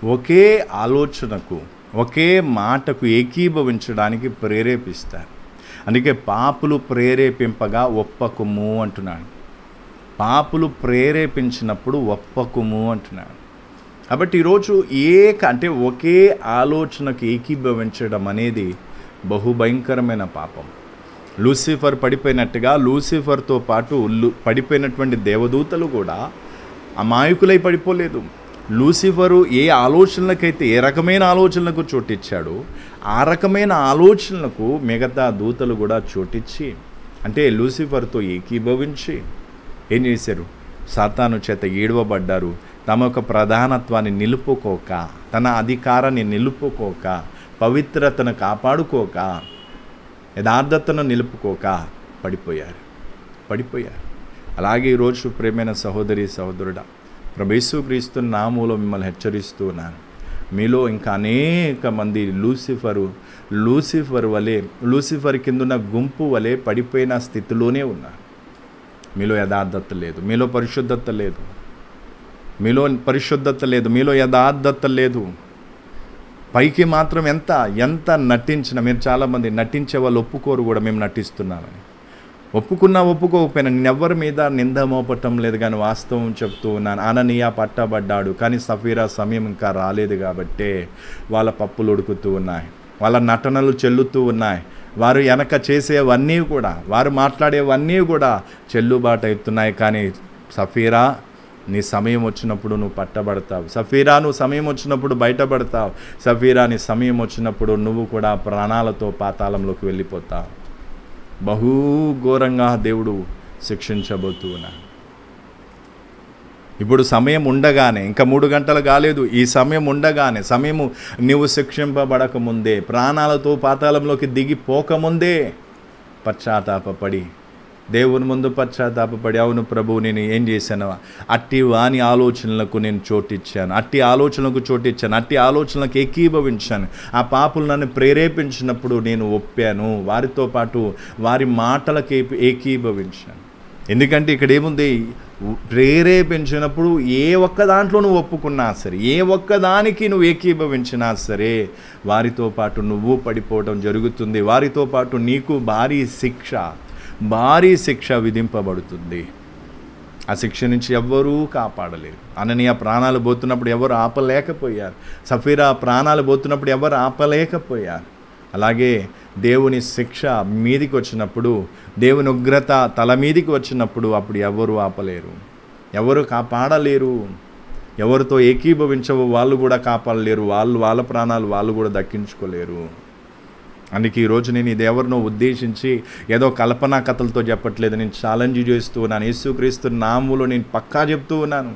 ఒకే ఆలోచనకు ఒకే మాటకు ఏకీభవించడానికి ప్రేరేపిస్తారు అందుకే పాపులు ప్రేరేపింపగా ఒప్పకుము అంటున్నాడు పాపులు ప్రేరేపించినప్పుడు ఒప్పకుము అంటున్నాడు కాబట్టి ఈరోజు ఏక అంటే ఒకే ఆలోచనకు ఏకీభవించడం అనేది బహుభయంకరమైన పాపం లూసిఫర్ పడిపోయినట్టుగా లూసిఫర్తో పాటు లు- పడిపోయినటువంటి దేవదూతలు కూడా అమాయకులై పడిపోలేదు లూసిఫరు ఏ ఆలోచనలకైతే ఏ రకమైన ఆలోచనలకు చోటిచ్చాడో ఆ రకమైన ఆలోచనలకు మిగతా దూతలు కూడా చోటిచ్చి అంటే లూసిఫర్తో ఏకీభవించి ఏం చేశారు సాతాను చేత ఏడవబడ్డారు తమ యొక్క ప్రధానత్వాన్ని నిలుపుకోక తన అధికారాన్ని నిలుపుకోక పవిత్రతను కాపాడుకోక యథార్థతను నిలుపుకోక పడిపోయారు పడిపోయారు అలాగే ఈరోజు ప్రేమైన సహోదరి సహోదరుడా ప్రభేసు క్రీస్తు నామూలో మిమ్మల్ని హెచ్చరిస్తూ ఉన్నాను మీలో ఇంకా అనేక మంది లూసిఫరు లూసిఫర్ వలె లూసిఫర్ కిందున్న గుంపు వలె పడిపోయిన స్థితిలోనే ఉన్నారు మీలో యథార్థత లేదు మీలో పరిశుద్ధత లేదు మీలో పరిశుద్ధత లేదు మీలో యథార్థత లేదు పైకి మాత్రం ఎంత ఎంత నటించిన మీరు చాలామంది నటించే వాళ్ళు ఒప్పుకోరు కూడా మేము నటిస్తున్నామని ఒప్పుకున్నా ఒప్పుకోకపోయినా నేనెవ్వరి మీద నింద మోపటం లేదు కానీ వాస్తవం చెప్తూ ఉన్నాను అననీయ పట్టబడ్డాడు కానీ సఫీరా సమయం ఇంకా రాలేదు కాబట్టే వాళ్ళ పప్పులు ఉడుకుతూ ఉన్నాయి వాళ్ళ నటనలు చెల్లుతూ ఉన్నాయి వారు వెనక చేసేవన్నీ కూడా వారు మాట్లాడేవన్నీ కూడా చెల్లుబాటు అవుతున్నాయి కానీ సఫీరా నీ సమయం వచ్చినప్పుడు నువ్వు పట్టబడతావు సఫీరా నువ్వు సమయం వచ్చినప్పుడు బయటపడతావు సఫీరా నీ సమయం వచ్చినప్పుడు నువ్వు కూడా ప్రాణాలతో పాతాళంలోకి వెళ్ళిపోతావు బహు ఘోరంగా దేవుడు శిక్షించబోతూ ఉన్నాడు ఇప్పుడు సమయం ఉండగానే ఇంకా మూడు గంటలు కాలేదు ఈ సమయం ఉండగానే సమయము నీవు శిక్షింపబడక ముందే ప్రాణాలతో పాతాళంలోకి దిగిపోకముందే పశ్చాత్తాపడి దేవుని ముందు పశ్చాత్తాపడి అవును ప్రభు నేను ఏం చేశాను అట్టి వాని ఆలోచనలకు నేను చోటిచ్చాను అట్టి ఆలోచనలకు చోటిచ్చాను అట్టి ఆలోచనలకు ఏకీభవించాను ఆ పాపులు నన్ను ప్రేరేపించినప్పుడు నేను ఒప్పాను వారితో పాటు వారి మాటలకు ఏపీ- ఏకీభవించాను ఎందుకంటే ఇక్కడ ఏముంది ప్రేరేపించినప్పుడు ఏ ఒక్క దాంట్లో నువ్వు ఒప్పుకున్నా సరే ఏ ఒక్క దానికి నువ్వు ఏకీభవించినా సరే వారితో పాటు నువ్వు పడిపోవడం జరుగుతుంది వారితో పాటు నీకు భారీ శిక్ష భారీ శిక్ష విధింపబడుతుంది ఆ శిక్ష నుంచి ఎవ్వరూ కాపాడలేరు అననీయ ప్రాణాలు పోతున్నప్పుడు ఎవరు ఆపలేకపోయారు సఫీరా ప్రాణాలు పోతున్నప్పుడు ఎవరు ఆపలేకపోయారు అలాగే దేవుని శిక్ష మీదికి వచ్చినప్పుడు దేవుని ఉగ్రత తల మీదికి వచ్చినప్పుడు అప్పుడు ఎవరు ఆపలేరు ఎవరు కాపాడలేరు ఎవరితో ఏకీభవించవో వాళ్ళు కూడా కాపాడలేరు వాళ్ళు వాళ్ళ ప్రాణాలు వాళ్ళు కూడా దక్కించుకోలేరు అందుకే ఈరోజు నేను ఇది ఎవరినో ఉద్దేశించి ఏదో కల్పనా కథలతో చెప్పట్లేదు నేను ఛాలెంజ్ చేస్తూ ఉన్నాను యేసుక్రీస్తు నాములో నేను పక్కా చెప్తూ ఉన్నాను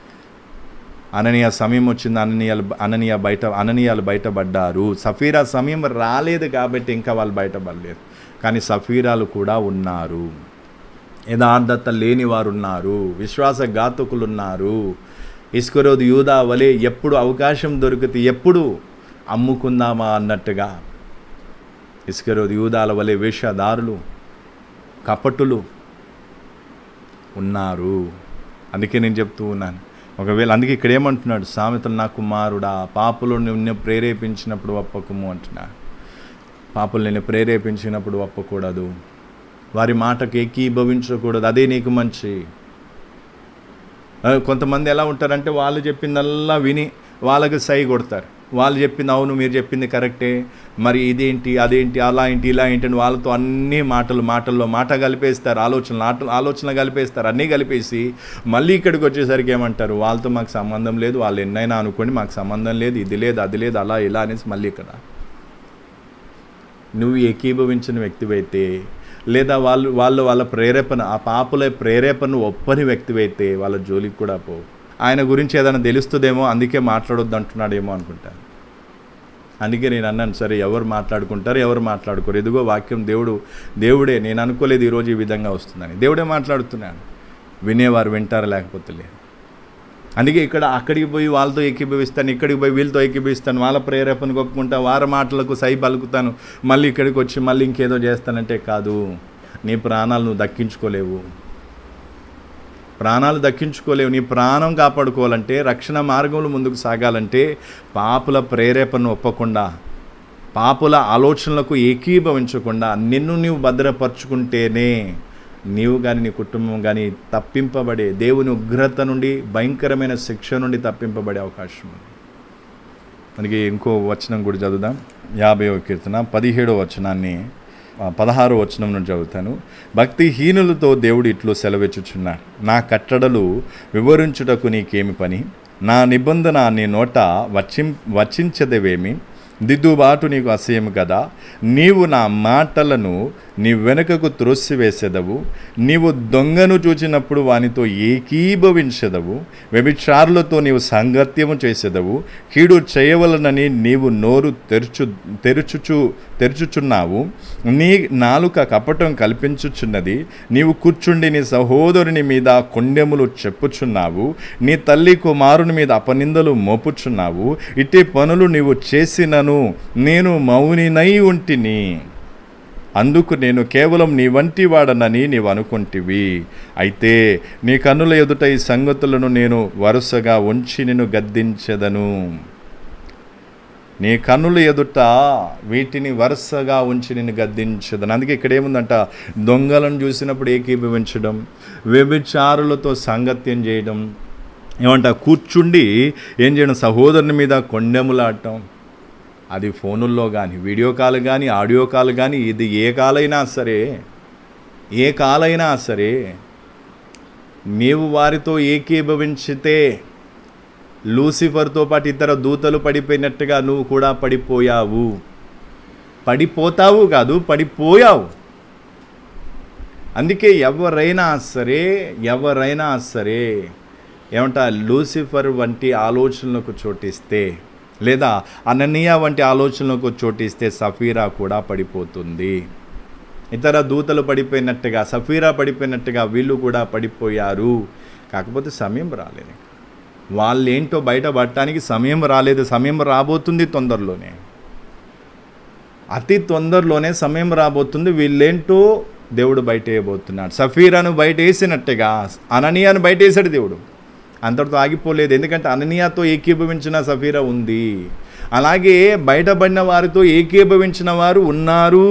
అననీయ సమయం వచ్చింది అననీయాలు అననీయ బయట అననీయాలు బయటపడ్డారు సఫీరా సమయం రాలేదు కాబట్టి ఇంకా వాళ్ళు బయటపడలేరు కానీ సఫీరాలు కూడా ఉన్నారు యథార్థత లేని వారు ఉన్నారు విశ్వాసఘాతకులు ఉన్నారు ఇస్కరోదు యూదా వలె ఎప్పుడు అవకాశం దొరికితే ఎప్పుడు అమ్ముకుందామా అన్నట్టుగా ఇస్కరోదు యూదాల వలె వేషధారులు కపటులు ఉన్నారు అందుకే నేను చెప్తూ ఉన్నాను ఒకవేళ అందుకే ఇక్కడ ఏమంటున్నాడు సామెతలు నా కుమారుడా పాపులు నిన్ను ప్రేరేపించినప్పుడు ఒప్పకము అంటున్నాడు పాపులు నిన్ను ప్రేరేపించినప్పుడు ఒప్పకూడదు వారి మాటకు ఏకీభవించకూడదు అదే నీకు మంచి ఆ, కొంతమంది ఎలా ఉంటారంటే వాళ్ళు చెప్పిందల్లా విని వాళ్ళకి సై కొడతారు వాళ్ళు చెప్పింది అవును మీరు చెప్పింది కరెక్టే మరి ఇదేంటి అదేంటి అలా ఏంటి ఇలా ఏంటి అని వాళ్ళతో అన్ని మాటలు మాటల్లో మాట కలిపేస్తారు ఆలోచనలు ఆట ఆలోచన కలిపేస్తారు అన్నీ కలిపేసి మళ్ళీ ఇక్కడికి వచ్చేసరికి ఏమంటారు వాళ్ళతో మాకు సంబంధం లేదు వాళ్ళు ఎన్నైనా అనుకోండి మాకు సంబంధం లేదు ఇది లేదు అది లేదు అలా ఇలా అనేసి మళ్ళీ ఇక్కడ నువ్వు ఏకీభవించిన వ్యక్తివైతే లేదా వాళ్ళు వాళ్ళు వాళ్ళ ప్రేరేపణ ఆ పాపుల ప్రేరేపణను ఒప్పని వ్యక్తివైతే వాళ్ళ జోలికి కూడా పో ఆయన గురించి ఏదైనా తెలుస్తుందేమో అందుకే మాట్లాడొద్దు అంటున్నాడేమో అనుకుంటాను అందుకే నేను అన్నాను సరే ఎవరు మాట్లాడుకుంటారు ఎవరు మాట్లాడుకోరు ఎదుగో వాక్యం దేవుడు దేవుడే నేను అనుకోలేదు ఈరోజు ఈ విధంగా వస్తుందని దేవుడే మాట్లాడుతున్నాడు వినేవారు వింటారు లేకపోతే లేదు అందుకే ఇక్కడ అక్కడికి పోయి వాళ్ళతో ఏకీభవిస్తాను ఇక్కడికి పోయి వీళ్ళతో ఏకీభవిస్తాను వాళ్ళ ప్రేరేపణ ఒప్పుకుంటా వారి మాటలకు సై పలుకుతాను మళ్ళీ ఇక్కడికి వచ్చి మళ్ళీ ఇంకేదో చేస్తానంటే కాదు నీ ప్రాణాలు నువ్వు దక్కించుకోలేవు ప్రాణాలు దక్కించుకోలేవు నీ ప్రాణం కాపాడుకోవాలంటే రక్షణ మార్గంలో ముందుకు సాగాలంటే పాపుల ప్రేరేపణను ఒప్పకుండా పాపుల ఆలోచనలకు ఏకీభవించకుండా నిన్ను నీవు భద్రపరుచుకుంటేనే నీవు కానీ నీ కుటుంబం కానీ తప్పింపబడే దేవుని ఉగ్రత నుండి భయంకరమైన శిక్ష నుండి తప్పింపబడే అవకాశం ఉంది మనకి ఇంకో వచనం కూడా చదువుదాం యాభైవ కీర్తన పదిహేడో వచనాన్ని ఆ, పదహారో వచనం నుండి చదువుతాను భక్తిహీనులతో దేవుడు ఇట్లు సెలవిచ్చుచున్నాడు నా కట్టడలు వివరించుటకు నీకేమి పని నా నిబంధన నీ నోట వచ్చిం వచ్చించదవేమి దిద్దుబాటు నీకు అసహ్యం కదా నీవు నా మాటలను నీ వెనుకకు త్రోసివేసెదవు నీవు దొంగను చూచినప్పుడు వానితో ఏకీభవించెదవు వ్యభిచారులతో నీవు సాంగత్యము చేసేదవు కీడు చేయవలనని నీవు నోరు తెరుచు తెరుచుచు తెరుచుచున్నావు నీ నాలుక కపటం కల్పించుచున్నది నీవు కూర్చుండి నీ సహోదరుని మీద కొండెములు చెప్పుచున్నావు నీ తల్లి కుమారుని మీద అపనిందలు మోపుచున్నావు ఇట్టి పనులు నీవు చేసినను నేను మౌనినై ఉంటిని అందుకు నేను కేవలం నీ వంటి వాడనని నీవు అనుకుంటివి అయితే నీ కన్నుల ఎదుట ఈ సంగతులను నేను వరుసగా ఉంచి నిన్ను గద్దించెదను నీ కన్నుల ఎదుట వీటిని వరుసగా ఉంచి నేను గద్దించదను అందుకే ఇక్కడ ఏముందంట దొంగలను చూసినప్పుడు ఏకీభవించడం వ్యభిచారులతో సాంగత్యం చేయడం ఏమంట కూర్చుండి ఏం చేయడం సహోదరుని మీద కొండెములాడటం అది ఫోనుల్లో కానీ వీడియో కాల్ కానీ ఆడియో కాల్ కానీ ఇది ఏ కాల్ అయినా సరే ఏ కాల్ అయినా సరే నీవు వారితో ఏకీభవించితే లూసిఫర్తో పాటు ఇతర దూతలు పడిపోయినట్టుగా నువ్వు కూడా పడిపోయావు పడిపోతావు కాదు పడిపోయావు అందుకే ఎవరైనా సరే ఎవరైనా సరే ఏమంటా లూసిఫర్ వంటి ఆలోచనలకు చోటిస్తే లేదా అననీయ వంటి ఆలోచనలకు చోటిస్తే సఫీరా కూడా పడిపోతుంది ఇతర దూతలు పడిపోయినట్టుగా సఫీరా పడిపోయినట్టుగా వీళ్ళు కూడా పడిపోయారు కాకపోతే సమయం రాలేదు వాళ్ళేంటో బయటపడటానికి సమయం రాలేదు సమయం రాబోతుంది తొందరలోనే అతి తొందరలోనే సమయం రాబోతుంది వీళ్ళేంటో దేవుడు బయట వేయబోతున్నాడు సఫీరాను బయట వేసినట్టుగా అననీయాను బయట వేసాడు దేవుడు అంతటితో ఆగిపోలేదు ఎందుకంటే అననీయాతో ఏకీభవించిన సఫీరా ఉంది అలాగే బయటపడిన వారితో ఏకీభవించిన వారు ఉన్నారు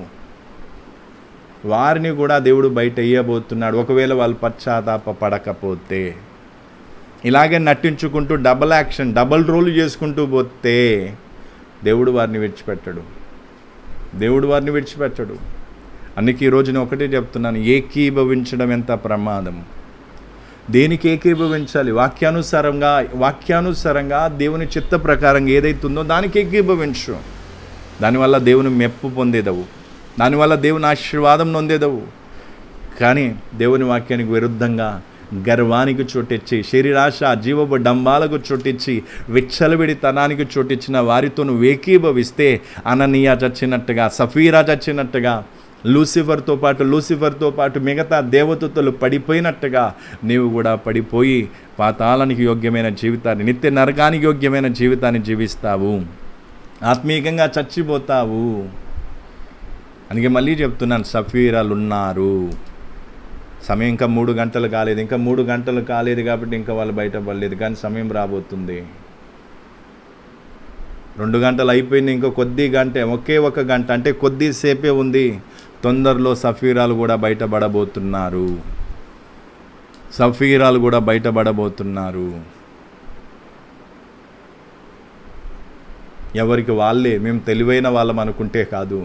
వారిని కూడా దేవుడు బయట వేయబోతున్నాడు ఒకవేళ వాళ్ళు పశ్చాత్తాప పడకపోతే ఇలాగే నటించుకుంటూ డబల్ యాక్షన్ డబల్ రోల్ చేసుకుంటూ పోతే దేవుడు వారిని విడిచిపెట్టడు దేవుడు వారిని విడిచిపెట్టడు అందుకే ఈరోజు నేను ఒకటే చెప్తున్నాను ఏకీభవించడం ఎంత ప్రమాదం దేనికి ఏకీభవించాలి వాక్యానుసారంగా వాక్యానుసారంగా దేవుని చిత్త ప్రకారంగా ఏదైతుందో దానికి ఏకీభవించు దానివల్ల దేవుని మెప్పు పొందేదవు దానివల్ల దేవుని ఆశీర్వాదం నొందేదవు కానీ దేవుని వాక్యానికి విరుద్ధంగా గర్వానికి చోటిచ్చి శరీరాశ జీవపు డంబాలకు చోటిచ్చి విచ్చలవిడితనానికి చోటిచ్చిన వారితో నువ్వు ఏకీభవిస్తే అననీయ చచ్చినట్టుగా సఫీరా చచ్చినట్టుగా లూసిఫర్తో పాటు లూసిఫర్తో పాటు మిగతా దేవతలు పడిపోయినట్టుగా నీవు కూడా పడిపోయి పాతాళానికి యోగ్యమైన జీవితాన్ని నిత్య నరకానికి యోగ్యమైన జీవితాన్ని జీవిస్తావు ఆత్మీయంగా చచ్చిపోతావు అందుకే మళ్ళీ చెప్తున్నాను సఫీరాలు ఉన్నారు సమయం ఇంకా మూడు గంటలు కాలేదు ఇంకా మూడు గంటలు కాలేదు కాబట్టి ఇంకా వాళ్ళు బయటపడలేదు కానీ సమయం రాబోతుంది రెండు గంటలు అయిపోయింది ఇంకో కొద్ది గంటే ఒకే ఒక గంట అంటే కొద్దిసేపే ఉంది తొందరలో సఫీరాలు కూడా బయటపడబోతున్నారు సఫీరాలు కూడా బయటపడబోతున్నారు ఎవరికి వాళ్ళే మేము తెలివైన వాళ్ళం అనుకుంటే కాదు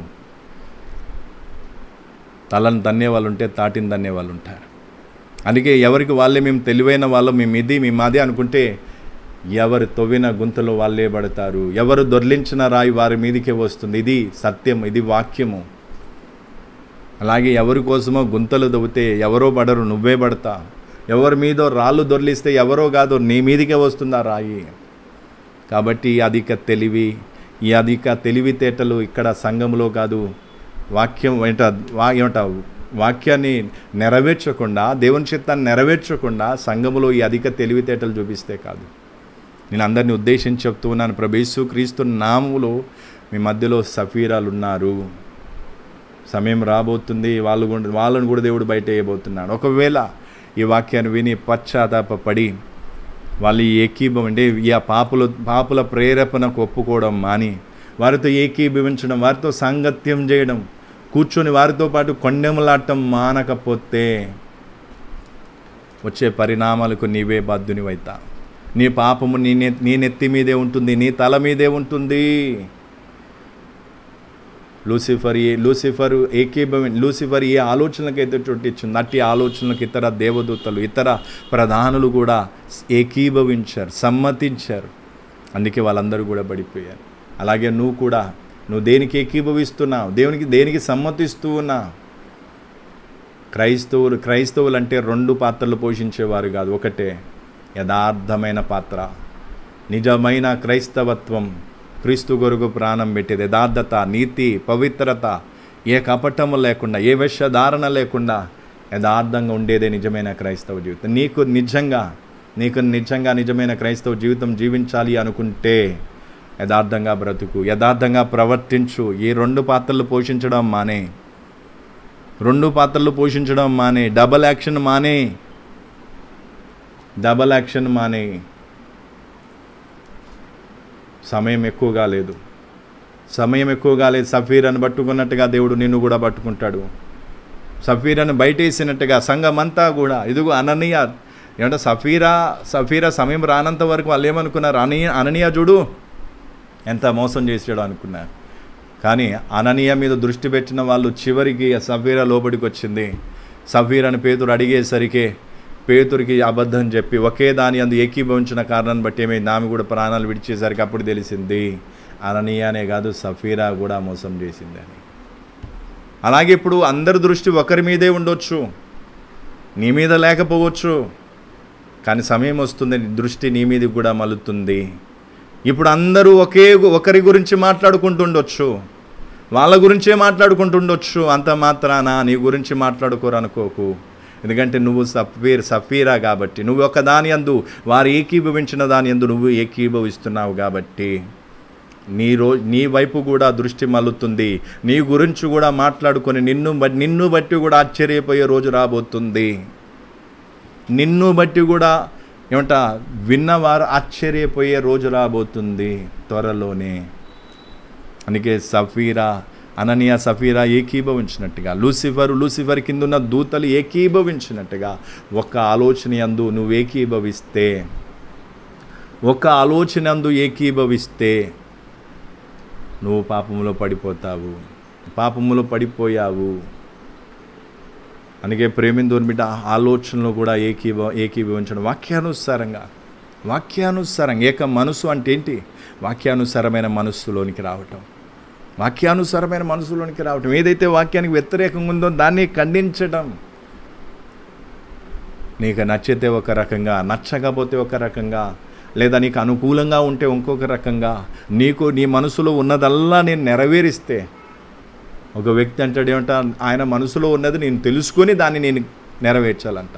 తలను తన్నే వాళ్ళు ఉంటే తాటిని తన్నే వాళ్ళు ఉంటారు అందుకే ఎవరికి వాళ్ళే మేము తెలివైన వాళ్ళం మేము ఇది మేము అది అనుకుంటే ఎవరు తవ్విన గుంతలో వాళ్ళే పడతారు ఎవరు దొర్లించిన రాయి వారి మీదకే వస్తుంది ఇది సత్యం ఇది వాక్యము అలాగే ఎవరి కోసమో గుంతలు దవ్వితే ఎవరో పడరు నువ్వే పడతా ఎవరి మీదో రాళ్ళు దొర్లిస్తే ఎవరో కాదు నీ మీదికే వస్తుంది ఆ రాయి కాబట్టి ఈ అధిక తెలివి ఈ అధిక తెలివితేటలు ఇక్కడ సంఘంలో కాదు వాక్యం ఏంట వా ఏమంట వాక్యాన్ని నెరవేర్చకుండా దేవుని చిత్తాన్ని నెరవేర్చకుండా సంఘములో ఈ అధిక తెలివితేటలు చూపిస్తే కాదు నేను అందరిని ఉద్దేశించి చెప్తూ ఉన్నాను ప్రభేసు క్రీస్తు నామములో మీ మధ్యలో సఫీరాలు ఉన్నారు సమయం రాబోతుంది వాళ్ళు కూడా వాళ్ళను కూడా దేవుడు బయట వేయబోతున్నాడు ఒకవేళ ఈ వాక్యాన్ని విని పశ్చాత్తాపడి వాళ్ళు ఏకీభవం అంటే ఈ ఆ పాపుల పాపుల ప్రేరేపణకు ఒప్పుకోవడం మాని వారితో ఏకీభవించడం వారితో సాంగత్యం చేయడం కూర్చొని వారితో పాటు కొండెములాటం మానకపోతే వచ్చే పరిణామాలకు నీవే బాధ్యునివైతా నీ పాపము నీ నె నీ నెత్తి మీదే ఉంటుంది నీ తల మీదే ఉంటుంది లూసిఫర్ ఏ లూసిఫర్ ఏకీభవి లూసిఫర్ ఏ ఆలోచనలకైతే చోటిచ్చింది అట్టి ఆలోచనలకు ఇతర దేవదూతలు ఇతర ప్రధానులు కూడా ఏకీభవించారు సమ్మతించారు అందుకే వాళ్ళందరూ కూడా పడిపోయారు అలాగే నువ్వు కూడా నువ్వు దేనికి ఏకీభవిస్తున్నావు దేవునికి దేనికి సమ్మతిస్తూ ఉన్నావు క్రైస్తవులు క్రైస్తవులు అంటే రెండు పాత్రలు పోషించేవారు కాదు ఒకటే యథార్థమైన పాత్ర నిజమైన క్రైస్తవత్వం క్రీస్తు కొరకు ప్రాణం పెట్టేది యథార్థత నీతి పవిత్రత ఏ కపటము లేకుండా ఏ వేషధారణ లేకుండా యథార్థంగా ఉండేదే నిజమైన క్రైస్తవ జీవితం నీకు నిజంగా నీకు నిజంగా నిజమైన క్రైస్తవ జీవితం జీవించాలి అనుకుంటే యథార్థంగా బ్రతుకు యథార్థంగా ప్రవర్తించు ఈ రెండు పాత్రలు పోషించడం మానే రెండు పాత్రలు పోషించడం మానే డబల్ యాక్షన్ మానే డబల్ యాక్షన్ మానే సమయం ఎక్కువగా లేదు సమయం ఎక్కువగా లేదు సఫీరాను పట్టుకున్నట్టుగా దేవుడు నిన్ను కూడా పట్టుకుంటాడు సఫీరాను బయటేసినట్టుగా సంఘం అంతా కూడా ఇదిగో అననీయ ఏమంటే సఫీరా సఫీరా సమయం రానంత వరకు వాళ్ళు ఏమనుకున్నారు అననీయ అననీయ చూడు ఎంత మోసం చేసాడో అనుకున్నారు కానీ అననీయ మీద దృష్టి పెట్టిన వాళ్ళు చివరికి సఫీరా లోపలికి వచ్చింది సఫీరాని పేతురు అడిగేసరికి పేతురికి అబద్ధం చెప్పి ఒకే దాని అందు ఏకీభవించిన కారణాన్ని బట్టి ఏమైంది ఆమె కూడా ప్రాణాలు విడిచేసరికి అప్పుడు తెలిసింది అననీయానే కాదు సఫీరా కూడా మోసం చేసిందని అలాగే ఇప్పుడు అందరి దృష్టి ఒకరి మీదే ఉండొచ్చు నీ మీద లేకపోవచ్చు కానీ సమయం వస్తుంది నీ దృష్టి నీ మీద కూడా మలుతుంది ఇప్పుడు అందరూ ఒకే ఒకరి గురించి మాట్లాడుకుంటుండొచ్చు వాళ్ళ గురించే మాట్లాడుకుంటుండొచ్చు అంత మాత్రాన నీ గురించి మాట్లాడుకోరు అనుకోకు ఎందుకంటే నువ్వు సఫీర్ సఫీరా కాబట్టి నువ్వు ఒక దాని అందు వారు ఏకీభవించిన దాని అందు నువ్వు ఏకీభవిస్తున్నావు కాబట్టి నీ రో నీ వైపు కూడా దృష్టి మల్లుతుంది నీ గురించి కూడా మాట్లాడుకొని నిన్ను బట్టి నిన్ను బట్టి కూడా ఆశ్చర్యపోయే రోజు రాబోతుంది నిన్ను బట్టి కూడా ఏమంట విన్నవారు ఆశ్చర్యపోయే రోజు రాబోతుంది త్వరలోనే అందుకే సఫీరా అననీయ సఫీరా ఏకీభవించినట్టుగా లూసిఫర్ లూసిఫర్ కింద ఉన్న దూతలు ఏకీభవించినట్టుగా ఒక ఆలోచన అందు నువ్వు ఏకీభవిస్తే ఒక ఆలోచన అందు ఏకీభవిస్తే నువ్వు పాపములో పడిపోతావు పాపములో పడిపోయావు అందుకే ప్రేమిందోని బిడ్డ ఆలోచనలు కూడా ఏకీభ ఏకీభవించడం వాక్యానుసారంగా వాక్యానుసారంగా ఏక మనసు అంటే ఏంటి వాక్యానుసారమైన మనస్సులోనికి రావటం వాక్యానుసారమైన మనసులోనికి రావటం ఏదైతే వాక్యానికి వ్యతిరేకంగా ఉందో దాన్ని ఖండించడం నీకు నచ్చితే ఒక రకంగా నచ్చకపోతే ఒక రకంగా లేదా నీకు అనుకూలంగా ఉంటే ఇంకొక రకంగా నీకు నీ మనసులో ఉన్నదల్లా నేను నెరవేరిస్తే ఒక వ్యక్తి అంటాడు ఏమంట ఆయన మనసులో ఉన్నది నేను తెలుసుకొని దాన్ని నేను నెరవేర్చాలంట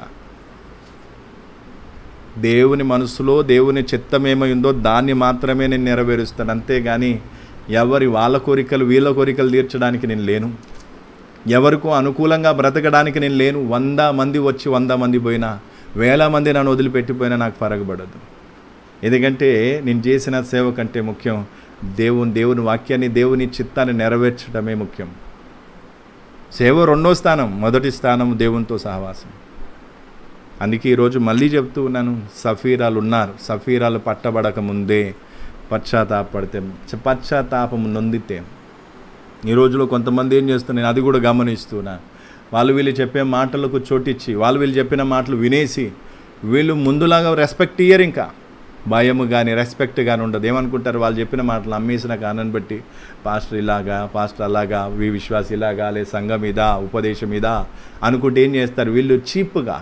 దేవుని మనసులో దేవుని చిత్తం ఏమైందో దాన్ని మాత్రమే నేను నెరవేరుస్తాను అంతేగాని ఎవరి వాళ్ళ కోరికలు వీళ్ళ కోరికలు తీర్చడానికి నేను లేను ఎవరికో అనుకూలంగా బ్రతకడానికి నేను లేను వంద మంది వచ్చి వంద మంది పోయినా వేల మంది నన్ను వదిలిపెట్టిపోయినా నాకు పరగబడదు ఎందుకంటే నేను చేసిన సేవ కంటే ముఖ్యం దేవుని దేవుని వాక్యాన్ని దేవుని చిత్తాన్ని నెరవేర్చడమే ముఖ్యం సేవ రెండో స్థానం మొదటి స్థానం దేవునితో సహవాసం అందుకే ఈరోజు మళ్ళీ చెప్తూ ఉన్నాను సఫీరాలు ఉన్నారు సఫీరాలు పట్టబడక ముందే పశ్చాత్తాపడితే పశ్చాత్తాపం నొందితే ఈ రోజులో కొంతమంది ఏం చేస్తున్నారు నేను అది కూడా గమనిస్తున్నా వాళ్ళు వీళ్ళు చెప్పే మాటలకు చోటిచ్చి వాళ్ళు వీళ్ళు చెప్పిన మాటలు వినేసి వీళ్ళు ముందులాగా రెస్పెక్ట్ ఇయ్యరు ఇంకా భయము కానీ రెస్పెక్ట్ కానీ ఉండదు ఏమనుకుంటారు వాళ్ళు చెప్పిన మాటలు అమ్మేసిన కారణాన్ని బట్టి పాస్టర్ ఇలాగా పాస్టర్ అలాగా వి విశ్వాస ఇలాగా లే సంఘం ఇదా ఉపదేశం ఇదా అనుకుంటే ఏం చేస్తారు వీళ్ళు చీప్గా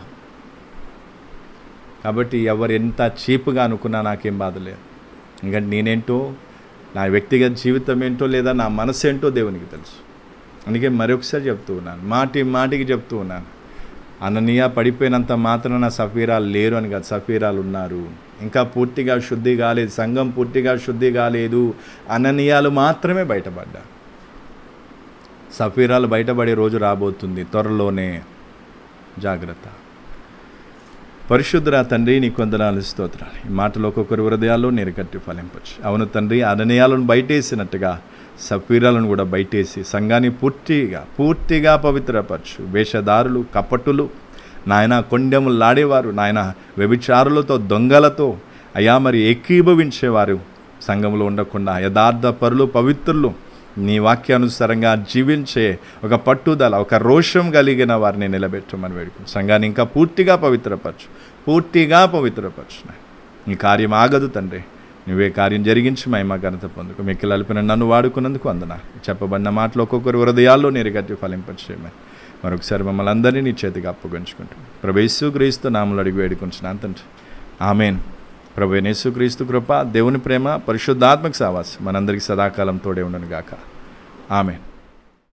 కాబట్టి ఎవరు ఎంత చీప్గా అనుకున్నా నాకేం బాధ లేదు ఎందుకంటే నేనేంటో నా వ్యక్తిగత జీవితం ఏంటో లేదా నా మనసు ఏంటో దేవునికి తెలుసు అందుకే మరొకసారి చెప్తూ ఉన్నాను మాటి మాటికి చెప్తూ ఉన్నాను అననీయ పడిపోయినంత మాత్రాన సఫీరాలు లేరు అని కాదు సఫీరాలు ఉన్నారు ఇంకా పూర్తిగా శుద్ధి కాలేదు సంఘం పూర్తిగా శుద్ధి కాలేదు అననీయాలు మాత్రమే బయటపడ్డా సఫీరాలు బయటపడే రోజు రాబోతుంది త్వరలోనే జాగ్రత్త పరిశుద్ధరా తండ్రి నీ కొందనాలు స్తోత్రాలు ఈ మాటలు ఒక్కొక్కరి హృదయాల్లో నీరు కట్టి ఫలింపచ్చు అవును తండ్రి అననయాలను బయటేసినట్టుగా సఫీరాలను కూడా బయటేసి సంఘాన్ని పూర్తిగా పూర్తిగా పవిత్రపరచు వేషధారులు కపటులు నాయన కొండెములు లాడేవారు నాయన వ్యభిచారులతో దొంగలతో అయా మరి ఏకీభవించేవారు సంఘంలో ఉండకుండా యథార్థ పరులు పవిత్రులు నీ వాక్యానుసారంగా జీవించే ఒక పట్టుదల ఒక రోషం కలిగిన వారిని నిలబెట్టమని వేడుకు సంఘాన్ని ఇంకా పూర్తిగా పవిత్రపరచు పూర్తిగా పవిత్రపరచు నీ కార్యం ఆగదు తండ్రి నువ్వే కార్యం జరిగించి మహిమ ఘనత పొందుకు మిక్కిలు అలిపిన నన్ను వాడుకున్నందుకు అందన చెప్పబడిన మాటలు ఒక్కొక్కరు హృదయాల్లో నీరు గట్టి ఫలింపచేయమని మరొకసారి మమ్మల్ని అందరినీ నీ చేతికి అప్పగించుకుంటాం ప్రభేసు క్రీస్తు నాములు అడిగి వేడుకుంటున్నాను తండ్రి ఆమెన్ ప్రభు యేసుక్రీస్తు కృప దేవుని ప్రేమ పరిశుద్ధాత్మక సావాస్ మనందరికీ సదాకాలం తోడే ఉండను గాక ఆమెన్